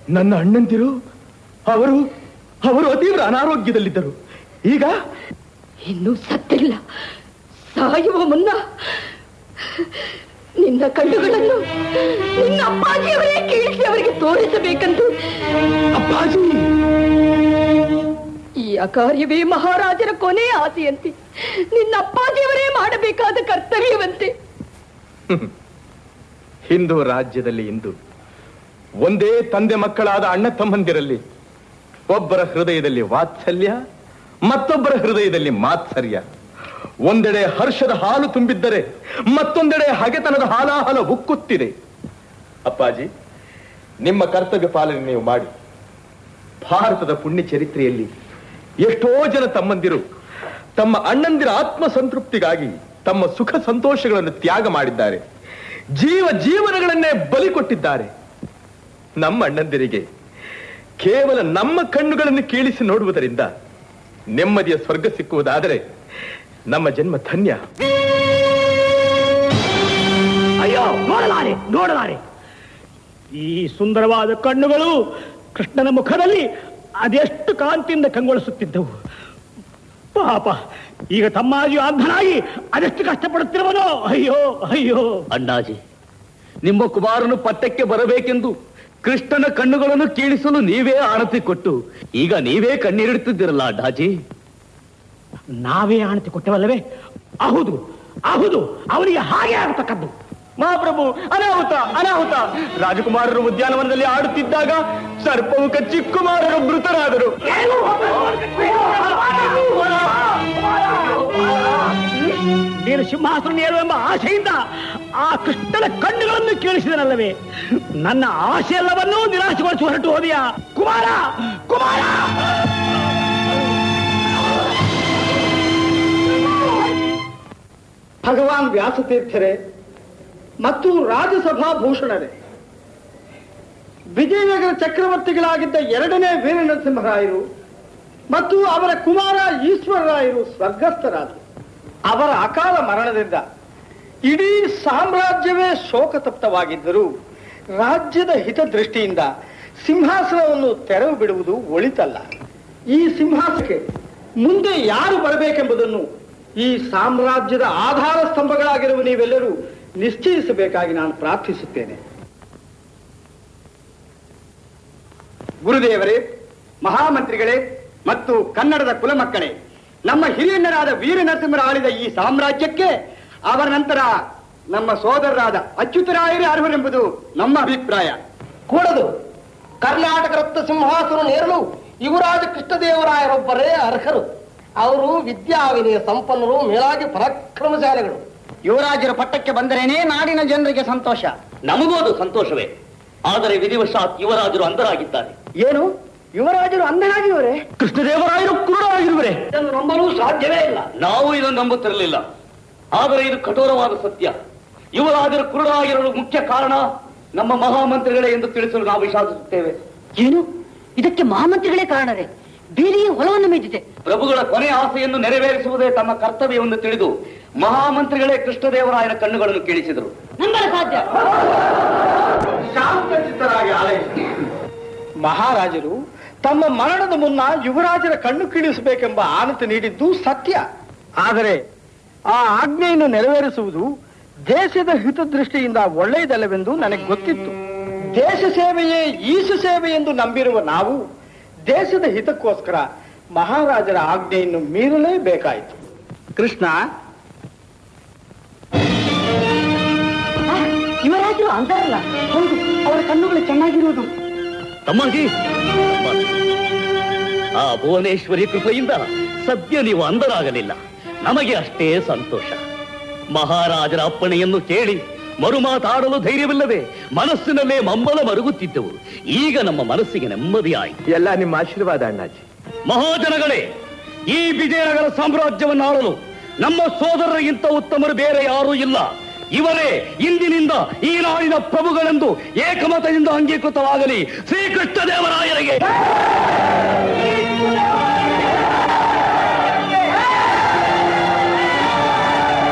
ನನ್ನ ಅಣ್ಣಂದಿರು ಅವರು ಅವರು ತೀವ್ರ ಅನಾರೋಗ್ಯದಲ್ಲಿದ್ದರು ಈಗ ಇನ್ನೂ ಸತ್ತಿಲ್ಲ ಸಾಯುವ ಮುನ್ನ ನಿನ್ನ ಕಣ್ಣುಗಳನ್ನು ನಿನ್ನ ಅಪ್ಪಾಜಿಯವರೇ ಕೀಳಿಸಿ ಅವರಿಗೆ ತೋರಿಸಬೇಕಂತ ಅಪ್ಪಾಜಿ ಈ ಅಕಾರ್ಯವೇ ಮಹಾರಾಜರ ಕೊನೆ ಆಸೆಯಂತೆ ನಿನ್ನ ಅಪ್ಪಾಜಿಯವರೇ ಮಾಡಬೇಕಾದ ಕರ್ತವ್ಯವಂತೆ ಹಿಂದೂ ರಾಜ್ಯದಲ್ಲಿ ಇಂದು ಒಂದೇ ತಂದೆ ಮಕ್ಕಳಾದ ಅಣ್ಣ ತಮ್ಮಂದಿರಲ್ಲಿ ಒಬ್ಬರ ಹೃದಯದಲ್ಲಿ ವಾತ್ಸಲ್ಯ ಮತ್ತೊಬ್ಬರ ಹೃದಯದಲ್ಲಿ ಮಾತ್ಸರ್ಯ ಒಂದೆಡೆ ಹರ್ಷದ ಹಾಲು ತುಂಬಿದ್ದರೆ ಮತ್ತೊಂದೆಡೆ ಹಗೆತನದ ಹಾಲಾಹಲ ಉಕ್ಕುತ್ತಿದೆ ಅಪ್ಪಾಜಿ ನಿಮ್ಮ ಕರ್ತವ್ಯ ಪಾಲನೆ ನೀವು ಮಾಡಿ ಭಾರತದ ಪುಣ್ಯ ಚರಿತ್ರೆಯಲ್ಲಿ ಎಷ್ಟೋ ಜನ ತಮ್ಮಂದಿರು ತಮ್ಮ ಅಣ್ಣಂದಿರ ಆತ್ಮ ಸಂತೃಪ್ತಿಗಾಗಿ ತಮ್ಮ ಸುಖ ಸಂತೋಷಗಳನ್ನು ತ್ಯಾಗ ಮಾಡಿದ್ದಾರೆ ಜೀವ ಜೀವನಗಳನ್ನೇ ಬಲಿ ಕೊಟ್ಟಿದ್ದಾರೆ ನಮ್ಮ ಅಣ್ಣಂದಿರಿಗೆ ಕೇವಲ ನಮ್ಮ ಕಣ್ಣುಗಳನ್ನು ಕೀಳಿಸಿ ನೋಡುವುದರಿಂದ ನೆಮ್ಮದಿಯ ಸ್ವರ್ಗ ಸಿಕ್ಕುವುದಾದರೆ ನಮ್ಮ ಜನ್ಮ ಧನ್ಯ ಅಯ್ಯೋ ನೋಡಲಾರೆ ನೋಡಲಾರೆ ಈ ಸುಂದರವಾದ ಕಣ್ಣುಗಳು ಕೃಷ್ಣನ ಮುಖದಲ್ಲಿ ಅದೆಷ್ಟು ಕಾಂತಿಯಿಂದ ಕಂಗೊಳಿಸುತ್ತಿದ್ದವು ಪಾಪ ಈಗ ತಮ್ಮಾಜಿ ಅಂಧನಾಗಿ ಅದೆಷ್ಟು ಕಷ್ಟಪಡುತ್ತಿರುವನೋ ಅಯ್ಯೋ ಅಯ್ಯೋ ಅಣ್ಣಾಜಿ ನಿಮ್ಮ ಕುಮಾರನು ಪಟ್ಟಕ್ಕೆ ಬರಬೇಕೆಂದು ಕೃಷ್ಣನ ಕಣ್ಣುಗಳನ್ನು ಕೀಳಿಸಲು ನೀವೇ ಆಣತಿ ಕೊಟ್ಟು ಈಗ ನೀವೇ ಕಣ್ಣೀರಿಡುತ್ತಿದ್ದೀರಲ್ಲ ಅಣ್ಣಾಜಿ ನಾವೇ ಆಣತಿ ಕೊಟ್ಟವಲ್ಲವೇ ಹೌದು ಹೌದು ಅವನಿಗೆ ಹಾಗೆ ಆಗತಕ್ಕದ್ದು ಮಹಾಪ್ರಭು ಅನಾಹುತ ಅನಾಹುತ ರಾಜಕುಮಾರರು ಉದ್ಯಾನವನದಲ್ಲಿ ಆಡುತ್ತಿದ್ದಾಗ ಸರ್ಪವು ಕಚ್ಚಿ ಕುಮಾರರು ಮೃತರಾದರು ನೀನು ಸಿಂಹಾಸನ ಏರುವೆಂಬ ಆಸೆಯಿಂದ ಆ ಕೃಷ್ಣನ ಕಣ್ಣುಗಳನ್ನು ಕೇಳಿಸಿದನಲ್ಲವೇ ನನ್ನ ಆಸೆ ಎಲ್ಲವನ್ನೂ ನಿರಾಶೆಗೊಳಿಸಿ ಹೊರಟು ಹೋದಿಯಾ ಕುಮಾರ ಕುಮಾರ ಭಗವಾನ್ ವ್ಯಾಸತೀರ್ಥರೇ ಮತ್ತು ರಾಜಸಭಾ ಭೂಷಣರೇ ವಿಜಯನಗರ ಚಕ್ರವರ್ತಿಗಳಾಗಿದ್ದ ಎರಡನೇ ವೀರನರಸಿಂಹರಾಯರು ಮತ್ತು ಅವರ ಕುಮಾರ ಈಶ್ವರರಾಯರು ಸ್ವರ್ಗಸ್ಥರಾದರು ಅವರ ಅಕಾಲ ಮರಣದಿಂದ ಇಡೀ ಸಾಮ್ರಾಜ್ಯವೇ ಶೋಕತಪ್ತವಾಗಿದ್ದರೂ ರಾಜ್ಯದ ಹಿತದೃಷ್ಟಿಯಿಂದ ಸಿಂಹಾಸನವನ್ನು ತೆರವು ಬಿಡುವುದು ಒಳಿತಲ್ಲ ಈ ಸಿಂಹಾಸನಕ್ಕೆ ಮುಂದೆ ಯಾರು ಬರಬೇಕೆಂಬುದನ್ನು ಈ ಸಾಮ್ರಾಜ್ಯದ ಆಧಾರ ಸ್ತಂಭಗಳಾಗಿರುವ ನೀವೆಲ್ಲರೂ ನಿಶ್ಚಯಿಸಬೇಕಾಗಿ ನಾನು ಪ್ರಾರ್ಥಿಸುತ್ತೇನೆ ಗುರುದೇವರೇ ಮಹಾಮಂತ್ರಿಗಳೇ ಮತ್ತು ಕನ್ನಡದ ಕುಲಮಕ್ಕಳೇ ನಮ್ಮ ಹಿರಿಯಣ್ಣರಾದ ವೀರ ನರಸಿಂಹರ ಆಳಿದ ಈ ಸಾಮ್ರಾಜ್ಯಕ್ಕೆ ಅವರ ನಂತರ ನಮ್ಮ ಸೋದರರಾದ ಅಚ್ಯುತರಾಯರೇ ಅರ್ಹರೆಂಬುದು ನಮ್ಮ ಅಭಿಪ್ರಾಯ ಕೂಡದು ಕರ್ನಾಟಕ ರಕ್ತ ಸಿಂಹಾಸನ ನೇರಲು ಯುವರಾಜ ಕೃಷ್ಣದೇವರಾಯರೊಬ್ಬರೇ ಅರ್ಹರು ಅವರು ವಿದ್ಯಾವಿನಯ ಸಂಪನ್ನರು ಮೇಲಾಗಿ ಪರಾಕ್ರಮಶಾಲಿಗಳು ಯುವರಾಜರ ಪಟ್ಟಕ್ಕೆ ಬಂದರೇನೇ ನಾಡಿನ ಜನರಿಗೆ ಸಂತೋಷ ನಮಗೂ ಅದು ಸಂತೋಷವೇ ಆದರೆ ವಿಧಿವಶಾತ್ ಯುವರಾಜರು ಅಂಧರಾಗಿದ್ದಾರೆ ಏನು ಯುವರಾಜರು ಅಂಧನಾಗಿವರೇ ಕೃಷ್ಣದೇವರಾಯರು ಕುರುಡರಾಗಿರುವರೆ ಇದನ್ನು ನಂಬಲು ಸಾಧ್ಯವೇ ಇಲ್ಲ ನಾವು ಇದನ್ನು ನಂಬುತ್ತಿರಲಿಲ್ಲ ಆದರೆ ಇದು ಕಠೋರವಾದ ಸತ್ಯ ಯುವರಾಜರು ಕುರುಡರಾಗಿರಲು ಮುಖ್ಯ ಕಾರಣ ನಮ್ಮ ಮಹಾಮಂತ್ರಿಗಳೇ ಎಂದು ತಿಳಿಸಲು ನಾವು ವಿಷಾದಿಸುತ್ತೇವೆ ಏನು ಇದಕ್ಕೆ ಮಹಾಮಂತ್ರಿಗಳೇ ಕಾರಣರೇ ಬೇರೆಯೇ ಹೊಲವನ್ನು ಮೆದ್ದಿದೆ ಪ್ರಭುಗಳ ಕೊನೆ ಆಸೆಯನ್ನು ನೆರವೇರಿಸುವುದೇ ತಮ್ಮ ಕರ್ತವ್ಯವೆಂದು ತಿಳಿದು ಮಹಾಮಂತ್ರಿಗಳೇ ಕೃಷ್ಣದೇವರಾಯನ ಕಣ್ಣುಗಳನ್ನು ಕೇಳಿಸಿದರು ನಂಬಲು ಸಾಧ್ಯ ಶಾಂತಚಿತ್ತರಾಗಿ ಆಲೈಸಿ ಮಹಾರಾಜರು ತಮ್ಮ ಮರಣದ ಮುನ್ನ ಯುವರಾಜರ ಕಣ್ಣು ಕೀಳಿಸಬೇಕೆಂಬ ಆನತಿ ನೀಡಿದ್ದು ಸತ್ಯ ಆದರೆ ಆ ಆಜ್ಞೆಯನ್ನು ನೆರವೇರಿಸುವುದು ದೇಶದ ಹಿತದೃಷ್ಟಿಯಿಂದ ಒಳ್ಳೆಯದಲ್ಲವೆಂದು ನನಗೆ ಗೊತ್ತಿತ್ತು ದೇಶ ಸೇವೆಯೇ ಈಶ ಸೇವೆ ಎಂದು ನಂಬಿರುವ ನಾವು ದೇಶದ ಹಿತಕ್ಕೋಸ್ಕರ ಮಹಾರಾಜರ ಆಜ್ಞೆಯನ್ನು ಮೀರಲೇಬೇಕಾಯಿತು ಕೃಷ್ಣ ಯುವರಾಜರು ಅಂತಾರಲ್ಲ ಹೌದು ಅವರ ಕಣ್ಣುಗಳು ಚೆನ್ನಾಗಿರುವುದು ತಮ್ಮಾಜಿ ಆ ಭುವನೇಶ್ವರಿ ಕೃಪೆಯಿಂದ ಸದ್ಯ ನೀವು ಅಂಧರಾಗಲಿಲ್ಲ ನಮಗೆ ಅಷ್ಟೇ ಸಂತೋಷ ಮಹಾರಾಜರ ಅಪ್ಪಣೆಯನ್ನು ಕೇಳಿ ಮರುಮಾತಾಡಲು ಧೈರ್ಯವಿಲ್ಲದೆ ಮನಸ್ಸಿನಲ್ಲೇ ಮಂಬಲ ಮರುಗುತ್ತಿದ್ದೆವು ಈಗ ನಮ್ಮ ಮನಸ್ಸಿಗೆ ನೆಮ್ಮದಿಯಾಯಿತು ಎಲ್ಲ ನಿಮ್ಮ ಆಶೀರ್ವಾದ ಅಣ್ಣಾಜಿ ಮಹಾಜನಗಳೇ ಈ ವಿಜಯನಗರ ಸಾಮ್ರಾಜ್ಯವನ್ನು ಆಳಲು ನಮ್ಮ ಸೋದರರಿಗಿಂತ ಉತ್ತಮರು ಬೇರೆ ಯಾರೂ ಇಲ್ಲ ಇವರೇ ಇಂದಿನಿಂದ ಈ ನಾಡಿನ ಪ್ರಭುಗಳೆಂದು ಏಕಮತದಿಂದ ಅಂಗೀಕೃತವಾಗಲಿ ಶ್ರೀಕೃಷ್ಣ ದೇವರಾಯರಿಗೆ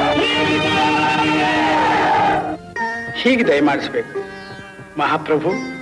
ಹೀಗೆ ದಯಮಾಡಿಸಬೇಕು ಮಹಾಪ್ರಭು